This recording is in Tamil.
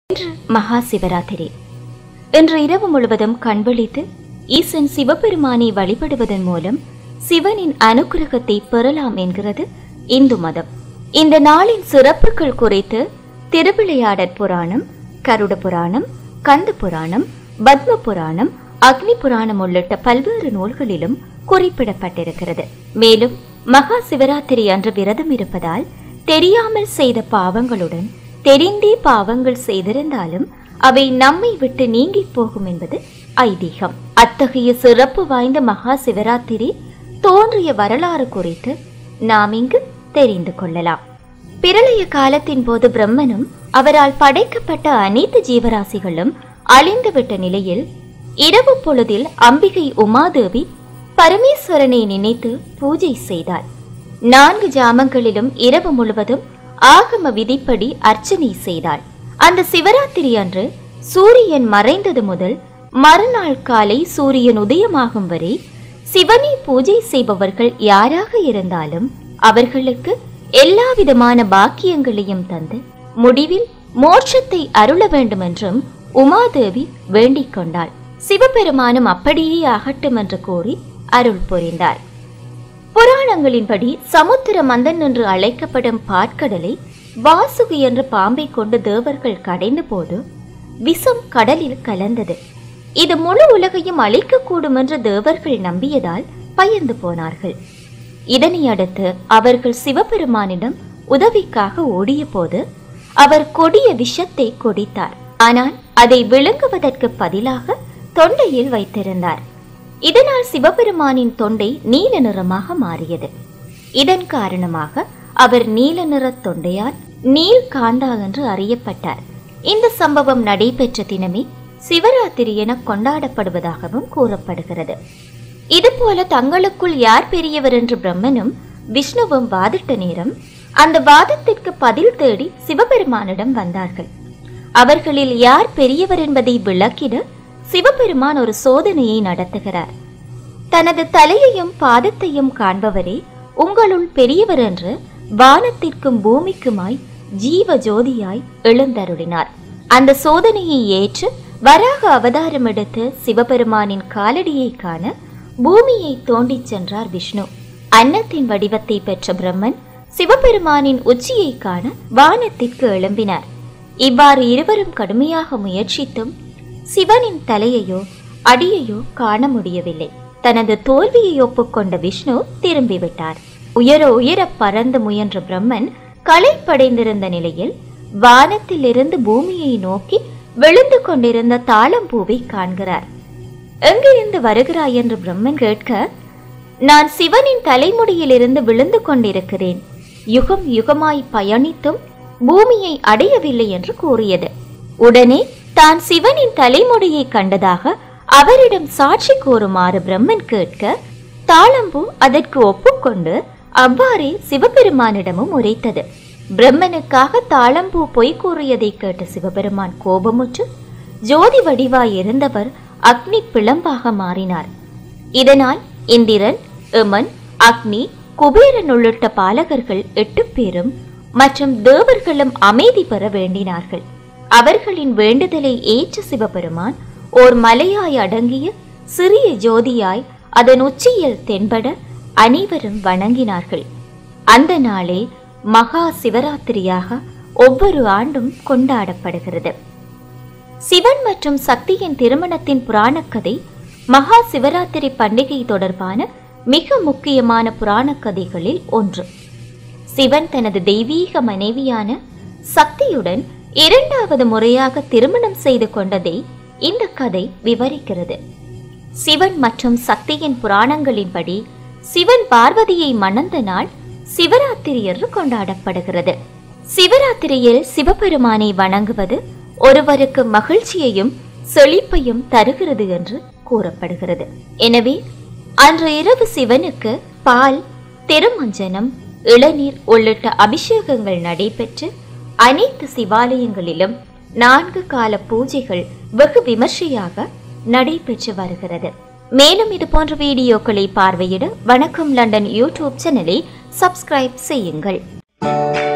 இன்று மகா சிவராத்திரி இன்று இரவு முழுவதும் கண்விழித்து ஈசன் சிவபெருமானை வழிபடுவதன் மூலம் சிவனின் அனுக்கிரகத்தை பெறலாம் என்கிறது இந்து மதம் இந்த நாளின் சிறப்புகள் குறித்து திருவிளையாடற் புராணம் கருட புராணம் கந்த புராணம் பத்ம புராணம் அக்னி புராணம் உள்ளிட்ட பல்வேறு நூல்களிலும் குறிப்பிடப்பட்டிருக்கிறது மேலும் மகா சிவராத்திரி அன்று விரதம் இருப்பதால் தெரியாமல் செய்த பாவங்களுடன் தெரிந்தே பாவங்கள் செய்திருந்தாலும் அவை நம்மை விட்டு நீங்கி போகும் என்பது ஐதீகம் அத்தகைய சிறப்பு வாய்ந்த மகா சிவராத்திரி தோன்றிய வரலாறு குறித்து நாம் இங்கு தெரிந்து கொள்ளலாம் பிரளய காலத்தின் போது பிரம்மனும் அவரால் படைக்கப்பட்ட அனைத்து ஜீவராசிகளும் அழிந்துவிட்ட நிலையில் இரவு பொழுதில் அம்பிகை உமாதேவி பரமேஸ்வரனை நினைத்து பூஜை செய்தாள் நான்கு ஜாமங்களிலும் இரவு முழுவதும் ஆகம விதிப்படி அர்ச்சனை செய்தாள் அந்த சிவராத்திரி அன்று சூரியன் மறைந்தது முதல் மறுநாள் காலை சூரியன் உதயமாகும் வரை சிவனை பூஜை செய்பவர்கள் யாராக இருந்தாலும் அவர்களுக்கு எல்லா விதமான பாக்கியங்களையும் தந்து முடிவில் மோட்சத்தை அருள வேண்டும் என்றும் உமாதேவி வேண்டிக் கொண்டாள் சிவபெருமானும் அப்படியே ஆகட்டும் என்று கூறி அருள் புரிந்தார் புராணங்களின்படி சமுத்திர மந்தன் என்று அழைக்கப்படும் பாற்கடலை வாசுகி என்ற பாம்பை கொண்டு தேவர்கள் கடைந்த போது விஷம் கடலில் கலந்தது இது முழு உலகையும் அழிக்கக்கூடும் என்று தேவர்கள் நம்பியதால் பயந்து போனார்கள் இதனை அடுத்து அவர்கள் சிவபெருமானிடம் உதவிக்காக ஓடிய போது அவர் கொடிய விஷத்தை கொடித்தார் ஆனால் அதை விழுங்குவதற்கு பதிலாக தொண்டையில் வைத்திருந்தார் இதனால் சிவபெருமானின் தொண்டை நீல நிறமாக மாறியது இதன் காரணமாக அவர் நீல நிற தொண்டையால் நீல் காந்தா என்று அறியப்பட்டார் இந்த சம்பவம் நடைபெற்ற தினமே சிவராத்திரி என கொண்டாடப்படுவதாகவும் கூறப்படுகிறது இதுபோல தங்களுக்குள் யார் பெரியவர் என்று பிரம்மனும் விஷ்ணுவும் வாதிட்ட நேரம் அந்த வாதத்திற்கு பதில் தேடி சிவபெருமானிடம் வந்தார்கள் அவர்களில் யார் பெரியவர் என்பதை விளக்கிட சிவபெருமான் ஒரு சோதனையை நடத்துகிறார் தனது தலையையும் பாதத்தையும் காண்பவரே உங்களுள் பெரியவர் என்று வானத்திற்கும் பூமிக்குமாய் ஜீவ ஜோதியாய் எழுந்தருளினார் அந்த சோதனையை ஏற்று வராக அவதாரம் எடுத்து சிவபெருமானின் காலடியை காண பூமியை தோண்டிச் சென்றார் விஷ்ணு அன்னத்தின் வடிவத்தை பெற்ற பிரம்மன் சிவபெருமானின் உச்சியை காண வானத்திற்கு எழும்பினார் இவ்வாறு இருவரும் கடுமையாக முயற்சித்தும் சிவனின் தலையையோ அடியையோ காண முடியவில்லை தனது தோல்வியை ஒப்புக்கொண்ட விஷ்ணு திரும்பிவிட்டார் உயர உயர பறந்து முயன்ற பிரம்மன் களைப்படைந்திருந்த நிலையில் வானத்திலிருந்து பூமியை நோக்கி விழுந்து கொண்டிருந்த தாளம்பூவை காண்கிறார் எங்கிருந்து வருகிறாய் என்று பிரம்மன் கேட்க நான் சிவனின் தலைமுடியிலிருந்து விழுந்து கொண்டிருக்கிறேன் யுகம் யுகமாய் பயணித்தும் பூமியை அடையவில்லை என்று கூறியது உடனே தான் சிவனின் தலைமுடியை கண்டதாக அவரிடம் சாட்சி கூறுமாறு பிரம்மன் கேட்க தாளம்பூ அதற்கு ஒப்புக்கொண்டு அவ்வாறே சிவபெருமானிடமும் உரைத்தது பிரம்மனுக்காக தாளம்பூ பொய் கூறியதை கேட்ட சிவபெருமான் கோபமுற்று ஜோதி வடிவாய் இருந்தவர் அக்னி பிளம்பாக மாறினார் இதனால் இந்திரன் எமன் அக்னி குபேரன் உள்ளிட்ட பாலகர்கள் எட்டு பேரும் மற்றும் தேவர்களும் அமைதி பெற வேண்டினார்கள் அவர்களின் வேண்டுதலை ஏற்ற சிவபெருமான் ஓர் மலையாய் அடங்கிய சிறிய ஜோதியாய் அதன் உச்சியில் தென்பட அனைவரும் வணங்கினார்கள் அந்த நாளே மகா சிவராத்திரியாக ஒவ்வொரு ஆண்டும் கொண்டாடப்படுகிறது சிவன் மற்றும் சக்தியின் திருமணத்தின் புராணக்கதை மகா சிவராத்திரி பண்டிகை தொடர்பான மிக முக்கியமான புராணக்கதைகளில் ஒன்று சிவன் தனது தெய்வீக மனைவியான சக்தியுடன் இரண்டாவது முறையாக திருமணம் செய்து கொண்டதை இந்த கதை விவரிக்கிறது சிவன் மற்றும் சக்தியின் புராணங்களின்படி சிவன் பார்வதியை மணந்த நாள் சிவராத்திரி என்று கொண்டாடப்படுகிறது சிவராத்திரியில் சிவபெருமானை வணங்குவது ஒருவருக்கு மகிழ்ச்சியையும் செழிப்பையும் தருகிறது என்று கூறப்படுகிறது எனவே அன்று இரவு சிவனுக்கு பால் திருமஞ்சனம் இளநீர் உள்ளிட்ட அபிஷேகங்கள் நடைபெற்று அனைத்து சிவாலயங்களிலும் நான்கு கால பூஜைகள் வெகு விமர்சையாக நடைபெற்று வருகிறது மேலும் இது போன்ற வீடியோக்களை பார்வையிட வணக்கம் லண்டன் யூடியூப் சேனலை சப்ஸ்கிரைப் செய்யுங்கள்